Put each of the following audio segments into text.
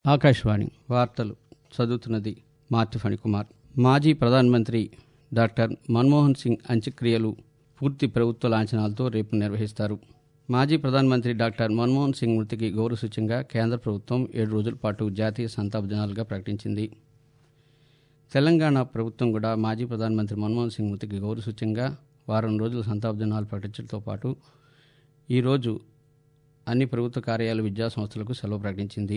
ఆకాశవాణి వార్తలు చదువుతున్నది మార్తి ఫణికుమార్ మాజీ ప్రధానమంత్రి డాక్టర్ మన్మోహన్ సింగ్ అంత్యక్రియలు పూర్తి ప్రభుత్వ లాంఛనాలతో రేపు నిర్వహిస్తారు మాజీ ప్రధానమంత్రి డాక్టర్ మన్మోహన్ సింగ్ మృతికి గౌరవ సూచ్యంగా కేంద్ర ప్రభుత్వం ఏడు రోజుల పాటు జాతీయ సంతాప దినాలుగా ప్రకటించింది తెలంగాణ ప్రభుత్వం కూడా మాజీ ప్రధానమంత్రి మన్మోహన్ సింగ్ మృతికి గౌరవ సూచ్యంగా వారం రోజుల సంతాప దినాలు ప్రకటించడంతో పాటు ఈరోజు అన్ని ప్రభుత్వ కార్యాలయ విద్యా సంస్థలకు సెలవు ప్రకటించింది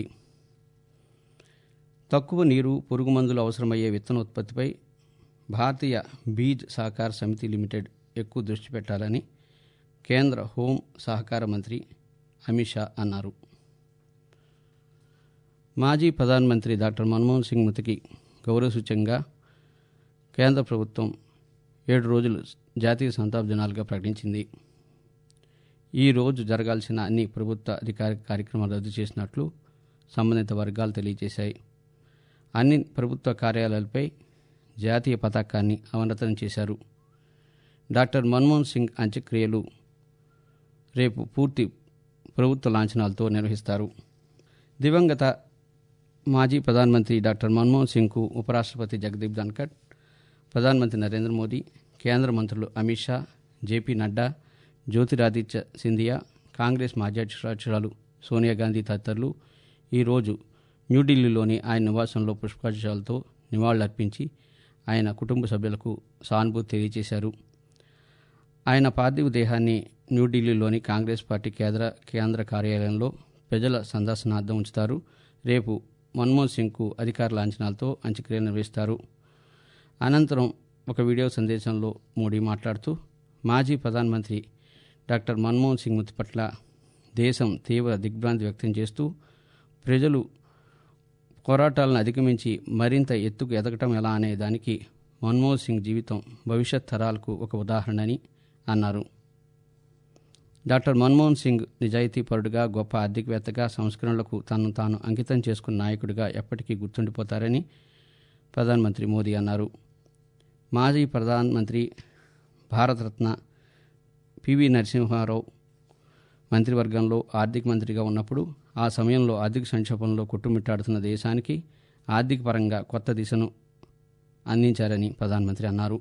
తక్కువ నీరు పురుగు మందులు అవసరమయ్యే విత్తనోత్పత్తిపై భారతీయ బీజ్ సహకార సమితి లిమిటెడ్ ఎక్కువ దృష్టి పెట్టాలని కేంద్ర హోం సహకార మంత్రి అమిత్ షా అన్నారు మాజీ ప్రధానమంత్రి డాక్టర్ మన్మోహన్ సింగ్ మృతికి గౌరవ సూచ్యంగా కేంద్ర ప్రభుత్వం ఏడు రోజులు జాతీయ సంతాప దినాలుగా ప్రకటించింది ఈ రోజు జరగాల్సిన అన్ని ప్రభుత్వ అధికారిక కార్యక్రమాలు రద్దు చేసినట్లు సంబంధిత వర్గాలు తెలియజేశాయి అన్ని ప్రభుత్వ కార్యాలయాలపై జాతీయ పతాకాన్ని అవనతం చేశారు డాక్టర్ మన్మోహన్ సింగ్ అంత్యక్రియలు రేపు పూర్తి ప్రభుత్వ లాంఛనాలతో నిర్వహిస్తారు దివంగత మాజీ ప్రధానమంత్రి డాక్టర్ మన్మోహన్ సింగ్కు ఉపరాష్ట్రపతి జగదీప్ ధన్కడ్ ప్రధానమంత్రి నరేంద్ర మోదీ కేంద్ర మంత్రులు అమిత్ షా జేపీ నడ్డా జ్యోతిరాదిత్య సింధియా కాంగ్రెస్ మాజీ అధ్యక్షురాలు సోనియా గాంధీ తదితరులు ఈరోజు న్యూఢిల్లీలోని ఆయన నివాసంలో పుష్పాంజలితో నివాళులర్పించి ఆయన కుటుంబ సభ్యులకు సానుభూతి తెలియజేశారు ఆయన పార్థివ దేహాన్ని న్యూఢిల్లీలోని కాంగ్రెస్ పార్టీ కేంద్ర కేంద్ర కార్యాలయంలో ప్రజల సందర్శనార్థం ఉంచుతారు రేపు మన్మోహన్ సింగ్కు అధికార లాంఛనాలతో అంత్యక్రియలు నిర్వహిస్తారు అనంతరం ఒక వీడియో సందేశంలో మోడీ మాట్లాడుతూ మాజీ ప్రధానమంత్రి డాక్టర్ మన్మోహన్ సింగ్ మృతి పట్ల దేశం తీవ్ర దిగ్భ్రాంతి వ్యక్తం చేస్తూ ప్రజలు పోరాటాలను అధిగమించి మరింత ఎత్తుకు ఎదగటం ఎలా అనే దానికి మన్మోహన్ సింగ్ జీవితం భవిష్యత్ తరాలకు ఒక ఉదాహరణని అన్నారు డాక్టర్ మన్మోహన్ సింగ్ నిజాయితీపరుడుగా గొప్ప ఆర్థికవేత్తగా సంస్కరణలకు తనను తాను అంకితం చేసుకున్న నాయకుడిగా ఎప్పటికీ గుర్తుండిపోతారని ప్రధానమంత్రి మోదీ అన్నారు మాజీ ప్రధానమంత్రి భారతరత్న పివి నరసింహారావు మంత్రివర్గంలో ఆర్థిక మంత్రిగా ఉన్నప్పుడు ఆ సమయంలో ఆర్థిక సంక్షోభంలో కొట్టుమిట్టాడుతున్న దేశానికి ఆర్థిక పరంగా కొత్త దిశను అందించారని ప్రధానమంత్రి అన్నారు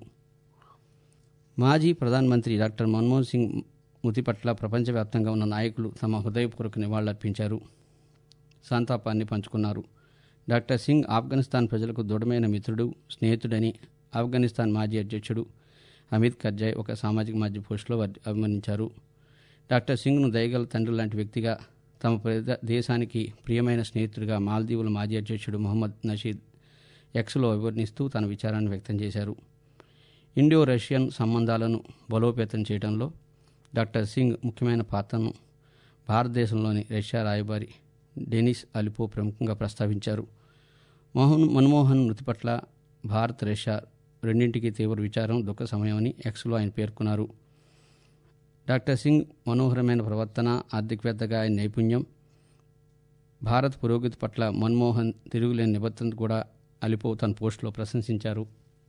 మాజీ ప్రధానమంత్రి డాక్టర్ మన్మోహన్ సింగ్ మృతి పట్ల ప్రపంచవ్యాప్తంగా ఉన్న నాయకులు తమ హృదయపూర్వక నివాళులర్పించారు సంతాపాన్ని పంచుకున్నారు డాక్టర్ సింగ్ ఆఫ్ఘనిస్తాన్ ప్రజలకు దృఢమైన మిత్రుడు స్నేహితుడని ఆఫ్ఘనిస్తాన్ మాజీ అధ్యక్షుడు అమిత్ కర్జాయ్ ఒక సామాజిక మాధ్యమ పోస్టులో అభిమానించారు డాక్టర్ సింగ్ను దయగల తండ్రి లాంటి వ్యక్తిగా తమ దేశానికి ప్రియమైన స్నేహితుడిగా మాల్దీవుల మాజీ అధ్యక్షుడు మొహమ్మద్ నషీద్ ఎక్స్లో వివరణిస్తూ తన విచారాన్ని వ్యక్తం చేశారు ఇండియో రష్యన్ సంబంధాలను బలోపేతం చేయడంలో డాక్టర్ సింగ్ ముఖ్యమైన పాత్రను భారతదేశంలోని రష్యా రాయబారి డెనిస్ అలిపో ప్రముఖంగా ప్రస్తావించారు మోహన్ మన్మోహన్ మృతి పట్ల భారత్ రష్యా రెండింటికి తీవ్ర విచారం దుఃఖ సమయమని ఎక్స్లో ఆయన పేర్కొన్నారు డాక్టర్ సింగ్ మనోహరమైన ప్రవర్తన ఆర్థికవేత్తగా ఆయన నైపుణ్యం భారత్ పురోగతి పట్ల మన్మోహన్ తిరుగులేని నిబద్ధత కూడా అలిపో తన పోస్టులో ప్రశంసించారు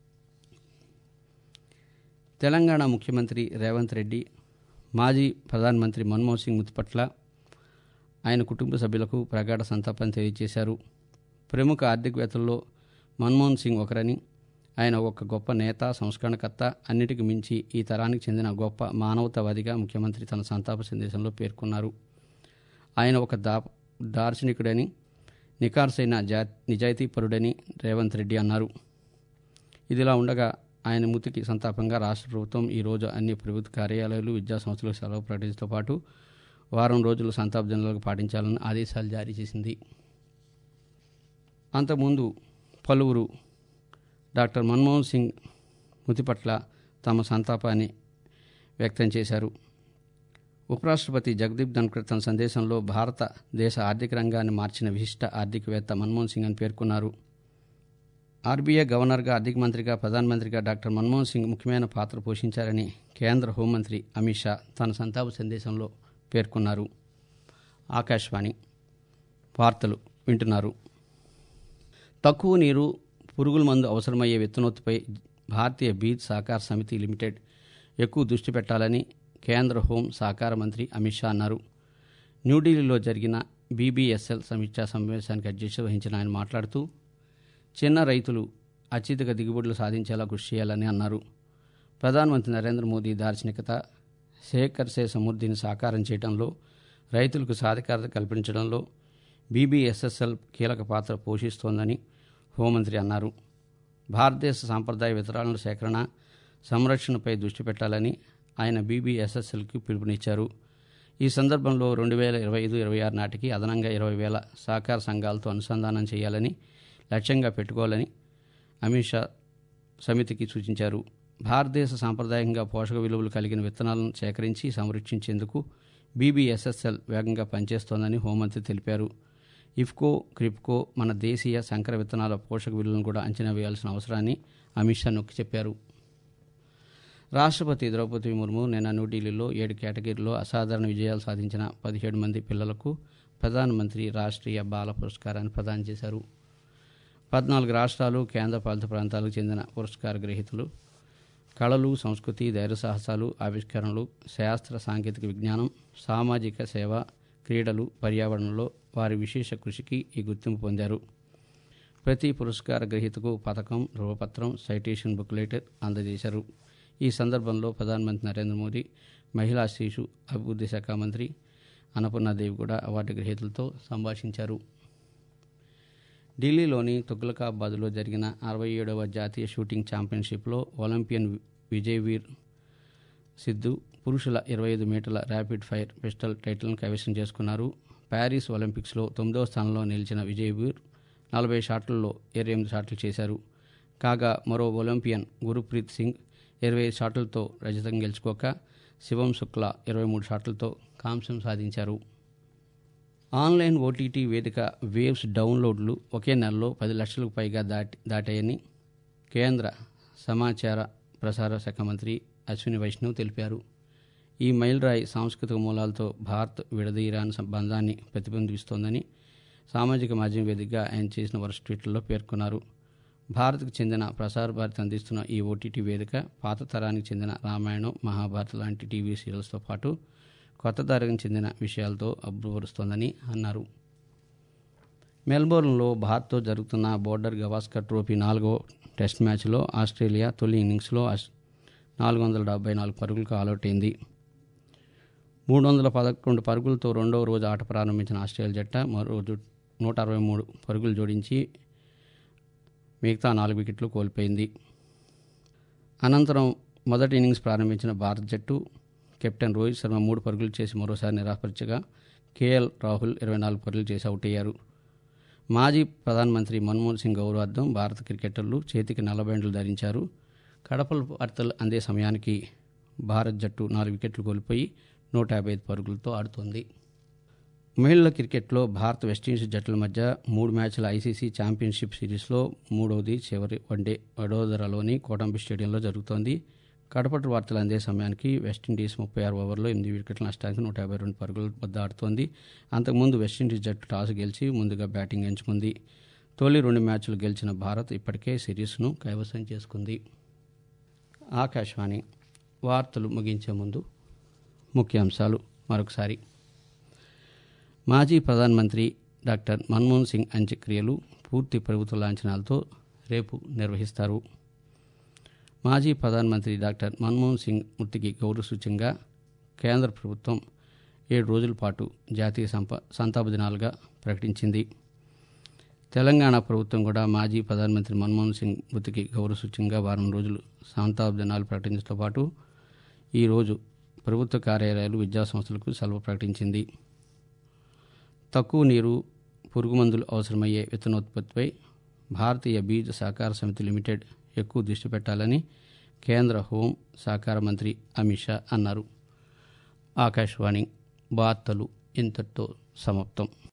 తెలంగాణ ముఖ్యమంత్రి రేవంత్ రెడ్డి మాజీ ప్రధానమంత్రి మన్మోహన్ సింగ్ మృతి పట్ల ఆయన కుటుంబ సభ్యులకు ప్రగాఢ సంతాపాన్ని తెలియజేశారు ప్రముఖ ఆర్థికవేత్తల్లో మన్మోహన్ సింగ్ ఒకరని ఆయన ఒక గొప్ప నేత సంస్కరణకర్త అన్నిటికి మించి ఈ తరానికి చెందిన గొప్ప మానవతావాదిగా ముఖ్యమంత్రి తన సంతాప సందేశంలో పేర్కొన్నారు ఆయన ఒక దా దార్శనికుడని నికార్సైన జా నిజాయితీపరుడని రేవంత్ రెడ్డి అన్నారు ఇదిలా ఉండగా ఆయన మృతికి సంతాపంగా రాష్ట్ర ప్రభుత్వం ఈరోజు అన్ని ప్రభుత్వ కార్యాలయాలు విద్యా సంస్థలకు సెలవు ప్రకటించడంతో పాటు వారం రోజులు సంతాప దినాలకు పాటించాలని ఆదేశాలు జారీ చేసింది అంతకుముందు పలువురు డాక్టర్ మన్మోహన్ సింగ్ మృతి పట్ల తమ సంతాపాన్ని వ్యక్తం చేశారు ఉపరాష్ట్రపతి జగదీప్ ధన్కర్ తన సందేశంలో భారత దేశ ఆర్థిక రంగాన్ని మార్చిన విశిష్ట ఆర్థికవేత్త మన్మోహన్ సింగ్ అని పేర్కొన్నారు ఆర్బీఐ గవర్నర్గా ఆర్థిక మంత్రిగా ప్రధానమంత్రిగా డాక్టర్ మన్మోహన్ సింగ్ ముఖ్యమైన పాత్ర పోషించారని కేంద్ర హోంమంత్రి అమిత్ షా తన సంతాప సందేశంలో పేర్కొన్నారు ఆకాశవాణి వార్తలు వింటున్నారు తక్కువ నీరు పురుగుల మందు అవసరమయ్యే విత్తనోత్తిపై భారతీయ బీజ్ సహకార సమితి లిమిటెడ్ ఎక్కువ దృష్టి పెట్టాలని కేంద్ర హోం సహకార మంత్రి అమిత్ షా అన్నారు న్యూఢిల్లీలో జరిగిన బీబీఎస్ఎల్ సమీక్షా సమావేశానికి అధ్యక్షత వహించిన ఆయన మాట్లాడుతూ చిన్న రైతులు అత్యధిక దిగుబడులు సాధించేలా కృషి చేయాలని అన్నారు ప్రధానమంత్రి నరేంద్ర మోదీ దార్శనికత శేఖర్ సే సమృద్ధిని సాకారం చేయడంలో రైతులకు సాధికారత కల్పించడంలో బీబీఎస్ఎస్ఎల్ కీలక పాత్ర పోషిస్తోందని హోంమంత్రి అన్నారు భారతదేశ సాంప్రదాయ వితరాలను సేకరణ సంరక్షణపై దృష్టి పెట్టాలని ఆయన బీబీఎస్ఎస్ఎల్కి పిలుపునిచ్చారు ఈ సందర్భంలో రెండు వేల ఇరవై ఐదు ఇరవై ఆరు నాటికి అదనంగా ఇరవై వేల సహకార సంఘాలతో అనుసంధానం చేయాలని లక్ష్యంగా పెట్టుకోవాలని అమిత్ షా సమితికి సూచించారు భారతదేశ సాంప్రదాయంగా పోషక విలువలు కలిగిన విత్తనాలను సేకరించి సంరక్షించేందుకు బీబీఎస్ఎస్ఎల్ వేగంగా పనిచేస్తోందని హోంమంత్రి తెలిపారు ఇఫ్కో క్రిప్కో మన దేశీయ సంకర విత్తనాల పోషక విలువలను కూడా అంచనా వేయాల్సిన అవసరాన్ని అమిత్ షా నొక్కి చెప్పారు రాష్ట్రపతి ద్రౌపది ముర్ము నిన్న న్యూఢిల్లీలో ఏడు కేటగిరీలో అసాధారణ విజయాలు సాధించిన పదిహేడు మంది పిల్లలకు ప్రధానమంత్రి రాష్ట్రీయ బాల పురస్కారాన్ని ప్రదానం చేశారు పద్నాలుగు రాష్ట్రాలు కేంద్రపాలిత ప్రాంతాలకు చెందిన పురస్కార గ్రహీతలు కళలు సంస్కృతి ధైర్య సాహసాలు ఆవిష్కరణలు శాస్త్ర సాంకేతిక విజ్ఞానం సామాజిక సేవ క్రీడలు పర్యావరణంలో వారి విశేష కృషికి ఈ గుర్తింపు పొందారు ప్రతి పురస్కార గ్రహీతకు పథకం ధృవపత్రం సైటేషన్ బుక్లెట్ అందజేశారు ఈ సందర్భంలో ప్రధానమంత్రి నరేంద్ర మోదీ మహిళా శిశు అభివృద్ధి శాఖ మంత్రి అన్నపూర్ణాదేవి కూడా అవార్డు గ్రహీతలతో సంభాషించారు ఢిల్లీలోని తుగ్లకాబాద్లో జరిగిన అరవై ఏడవ జాతీయ షూటింగ్ ఛాంపియన్షిప్లో ఒలింపియన్ విజయవీర్ సిద్ధు పురుషుల ఇరవై ఐదు మీటర్ల ర్యాపిడ్ ఫైర్ పిస్టల్ టైటిల్ను కైవసం చేసుకున్నారు ప్యారిస్ ఒలింపిక్స్లో తొమ్మిదవ స్థానంలో నిలిచిన విజయవీర్ నలభై షాట్లలో ఇరవై ఎనిమిది షాట్లు చేశారు కాగా మరో ఒలింపియన్ గురుప్రీత్ సింగ్ ఇరవై ఐదు షాట్లతో రజతం గెలుచుకోక శివం శుక్లా ఇరవై మూడు షాట్లతో కాంస్యం సాధించారు ఆన్లైన్ ఓటీటీ వేదిక వేవ్స్ డౌన్లోడ్లు ఒకే నెలలో పది లక్షలకు పైగా దాటి దాటాయని కేంద్ర సమాచార ప్రసార శాఖ మంత్రి అశ్విని వైష్ణవ్ తెలిపారు ఈ మైలురాయి సాంస్కృతిక మూలాలతో భారత్ విడదీయరాని బంధాన్ని ప్రతిబింబిస్తోందని సామాజిక మాధ్యమ వేదికగా ఆయన చేసిన వరుస ట్వీట్లలో పేర్కొన్నారు భారత్కు చెందిన ప్రసార భారతి అందిస్తున్న ఈ ఓటీటీ వేదిక పాత తరానికి చెందిన రామాయణం మహాభారత్ లాంటి టీవీ సీరియల్స్తో పాటు కొత్త తరగతి చెందిన విషయాలతో అభివృపరుస్తోందని అన్నారు మెల్బోర్న్లో భారత్తో జరుగుతున్న బోర్డర్ గవాస్కర్ ట్రోఫీ నాలుగో టెస్ట్ మ్యాచ్లో ఆస్ట్రేలియా తొలి ఇన్నింగ్స్లో నాలుగు వందల డెబ్బై నాలుగు పరుగులకు ఆల్అౌట్ అయింది మూడు వందల పదకొండు పరుగులతో రెండవ రోజు ఆట ప్రారంభించిన ఆస్ట్రేలియా జట్ట మరో రోజు నూట అరవై మూడు పరుగులు జోడించి మిగతా నాలుగు వికెట్లు కోల్పోయింది అనంతరం మొదటి ఇన్నింగ్స్ ప్రారంభించిన భారత జట్టు కెప్టెన్ రోహిత్ శర్మ మూడు పరుగులు చేసి మరోసారి నిరాకరించగా కేఎల్ రాహుల్ ఇరవై నాలుగు పరుగులు చేసి అవుట్ అయ్యారు మాజీ ప్రధానమంత్రి మన్మోహన్ సింగ్ గౌరవార్థం భారత క్రికెటర్లు చేతికి నల్లబెండ్లు ధరించారు కడపల వార్తలు అందే సమయానికి భారత్ జట్టు నాలుగు వికెట్లు కోల్పోయి నూట యాభై ఐదు పరుగులతో ఆడుతోంది మహిళల క్రికెట్లో భారత్ వెస్టిండీస్ జట్ల మధ్య మూడు మ్యాచ్ల ఐసీసీ ఛాంపియన్షిప్ సిరీస్లో మూడవది చివరి వన్డే వడోదరలోని కోటంబి స్టేడియంలో జరుగుతోంది కడపటి వార్తలు అందే సమయానికి వెస్టిండీస్ ముప్పై ఆరు ఓవర్లో ఎనిమిది వికెట్ల నష్టానికి నూట యాభై రెండు పరుగుల వద్ద ఆడుతోంది అంతకుముందు వెస్టిండీస్ జట్టు టాస్ గెలిచి ముందుగా బ్యాటింగ్ ఎంచుకుంది తొలి రెండు మ్యాచ్లు గెలిచిన భారత్ ఇప్పటికే సిరీస్ను కైవసం చేసుకుంది ఆకాశవాణి వార్తలు ముగించే ముందు ముఖ్యాంశాలు మరొకసారి మాజీ ప్రధానమంత్రి డాక్టర్ మన్మోహన్ సింగ్ అంత్యక్రియలు పూర్తి ప్రభుత్వ లాంఛనాలతో రేపు నిర్వహిస్తారు మాజీ ప్రధానమంత్రి డాక్టర్ మన్మోహన్ సింగ్ మృతికి గౌరవ సూచంగా కేంద్ర ప్రభుత్వం ఏడు రోజుల పాటు జాతీయ సంప సంతాప దినాలుగా ప్రకటించింది తెలంగాణ ప్రభుత్వం కూడా మాజీ ప్రధానమంత్రి మన్మోహన్ సింగ్ మృతికి గౌరవ సూచంగా వారం రోజులు సంతాప దినాలు ప్రకటించడంతో పాటు ఈరోజు ప్రభుత్వ కార్యాలయాలు విద్యాసంస్థలకు సెలవు ప్రకటించింది తక్కువ నీరు పురుగు మందులు అవసరమయ్యే విత్తనోత్పత్తిపై భారతీయ బీజ్ సహకార సమితి లిమిటెడ్ ఎక్కువ దృష్టి పెట్టాలని కేంద్ర హోం సహకార మంత్రి అమిత్ షా అన్నారు ఆకాశవాణి వార్తలు ఇంతటితో సమాప్తం